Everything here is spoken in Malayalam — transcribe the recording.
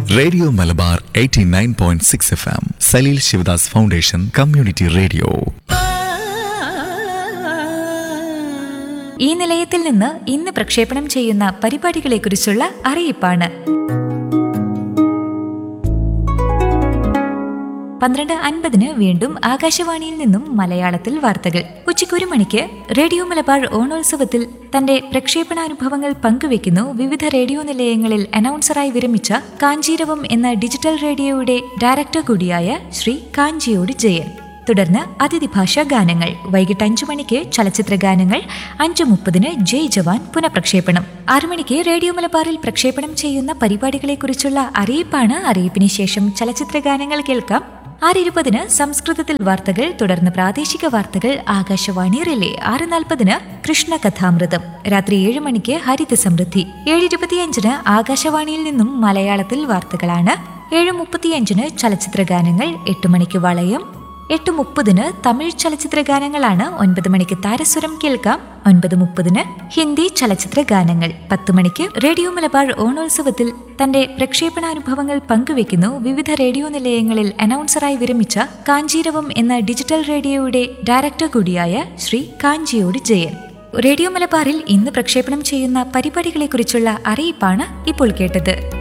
radio Malabar 89.6 point six F M Saleel Shivadas foundation community radio ഈ നിലയത്തിൽ നിന്ന് ഇന്ന് പ്രക്ഷേപണം ചെയ്യുന്ന പരിപാടികളെക്കുറിച്ചുള്ള അറിയിപ്പാണ് പന്ത്രണ്ട് അൻപതിന് വീണ്ടും ആകാശവാണിയിൽ നിന്നും മലയാളത്തിൽ വാർത്തകൾ ഉച്ചയ്ക്ക് ഒരു മണിക്ക് റേഡിയോ മലബാർ ഓണോത്സവത്തിൽ തന്റെ പ്രക്ഷേപണാനുഭവങ്ങൾ പങ്കുവെക്കുന്നു വിവിധ റേഡിയോ നിലയങ്ങളിൽ അനൗൺസറായി വിരമിച്ച കാഞ്ചീരവം എന്ന ഡിജിറ്റൽ റേഡിയോയുടെ ഡയറക്ടർ കൂടിയായ ശ്രീ കാഞ്ചിയോട് ജയൻ തുടർന്ന് അതിഥി ഭാഷാ ഗാനങ്ങൾ വൈകിട്ട് അഞ്ചു മണിക്ക് ചലച്ചിത്ര ഗാനങ്ങൾ അഞ്ചു മുപ്പതിന് ജയ് ജവാൻ പുനഃപ്രക്ഷേപണം ആറു മണിക്ക് റേഡിയോ മലബാറിൽ പ്രക്ഷേപണം ചെയ്യുന്ന പരിപാടികളെക്കുറിച്ചുള്ള അറിയിപ്പാണ് അറിയിപ്പിന് ശേഷം ചലച്ചിത്ര ഗാനങ്ങൾ കേൾക്കാം ആറ് ഇരുപതിന് സംസ്കൃതത്തിൽ വാർത്തകൾ തുടർന്ന് പ്രാദേശിക വാർത്തകൾ ആകാശവാണി റിലേ ആറ് നാൽപ്പതിന് കൃഷ്ണ കഥാമൃതം രാത്രി ഏഴ് മണിക്ക് ഹരിത സമൃദ്ധി ഏഴ് ഇരുപത്തിയഞ്ചിന് ആകാശവാണിയിൽ നിന്നും മലയാളത്തിൽ വാർത്തകളാണ് ഏഴ് മുപ്പത്തിയഞ്ചിന് ചലച്ചിത്ര ഗാനങ്ങൾ എട്ട് മണിക്ക് വളയം എട്ട് മുപ്പതിന് തമിഴ് ചലച്ചിത്ര ഗാനങ്ങളാണ് ഒൻപത് മണിക്ക് താരസ്വരം കേൾക്കാം ഒൻപത് മുപ്പതിന് ഹിന്ദി ചലച്ചിത്ര ഗാനങ്ങൾ പത്ത് മണിക്ക് റേഡിയോ മലബാർ ഓണോത്സവത്തിൽ തന്റെ പ്രക്ഷേപണാനുഭവങ്ങൾ പങ്കുവെക്കുന്നു വിവിധ റേഡിയോ നിലയങ്ങളിൽ അനൗൺസറായി വിരമിച്ച കാഞ്ചീരവം എന്ന ഡിജിറ്റൽ റേഡിയോയുടെ ഡയറക്ടർ കൂടിയായ ശ്രീ കാഞ്ചിയോട് ജയൻ റേഡിയോ മലബാറിൽ ഇന്ന് പ്രക്ഷേപണം ചെയ്യുന്ന പരിപാടികളെക്കുറിച്ചുള്ള അറിയിപ്പാണ് ഇപ്പോൾ കേട്ടത്